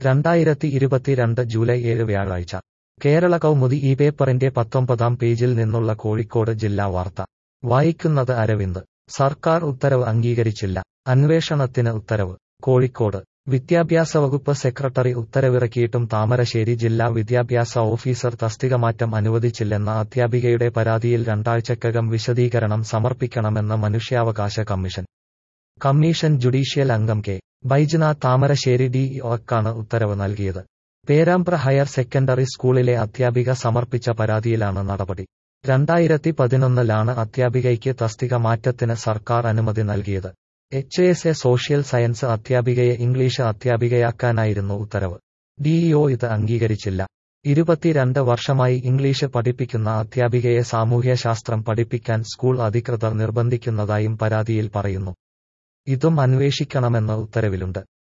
രണ്ടായിരത്തി ഇരുപത്തിരണ്ട് ജൂലൈ ഏഴ് വ്യാഴാഴ്ച കേരള കൗമുദി ഈ പേപ്പറിന്റെ പത്തൊമ്പതാം പേജിൽ നിന്നുള്ള കോഴിക്കോട് ജില്ലാ വാർത്ത വായിക്കുന്നത് അരവിന്ദ് സർക്കാർ ഉത്തരവ് അംഗീകരിച്ചില്ല അന്വേഷണത്തിന് ഉത്തരവ് കോഴിക്കോട് വിദ്യാഭ്യാസ വകുപ്പ് സെക്രട്ടറി ഉത്തരവിറക്കിയിട്ടും താമരശ്ശേരി ജില്ലാ വിദ്യാഭ്യാസ ഓഫീസർ തസ്തികമാറ്റം അനുവദിച്ചില്ലെന്ന അധ്യാപികയുടെ പരാതിയിൽ രണ്ടാഴ്ചക്കകം വിശദീകരണം സമർപ്പിക്കണമെന്ന് മനുഷ്യാവകാശ കമ്മീഷൻ കമ്മീഷൻ ജുഡീഷ്യൽ അംഗം കെ ബൈജുനാഥ് താമരശ്ശേരി ഡിഇഒക്കാണ് ഉത്തരവ് നൽകിയത് പേരാമ്പ്ര ഹയർ സെക്കൻഡറി സ്കൂളിലെ അധ്യാപിക സമർപ്പിച്ച പരാതിയിലാണ് നടപടി രണ്ടായിരത്തി പതിനൊന്നിലാണ് അധ്യാപികയ്ക്ക് തസ്തിക മാറ്റത്തിന് സർക്കാർ അനുമതി നൽകിയത് H S A social science അധ്യാപികയെ ഇംഗ്ലീഷ് അധ്യാപികയാക്കാനായിരുന്നു ഉത്തരവ് ഡിഇഒ ഇത് അംഗീകരിച്ചില്ല ഇരുപത്തിരണ്ട് വർഷമായി ഇംഗ്ലീഷ് പഠിപ്പിക്കുന്ന അധ്യാപികയെ സാമൂഹ്യശാസ്ത്രം പഠിപ്പിക്കാൻ സ്കൂൾ അധികൃതർ നിർബന്ധിക്കുന്നതായും പരാതിയിൽ പറയുന്നു ഇതും അന്വേഷിക്കണമെന്ന് ഉത്തരവിലുണ്ട്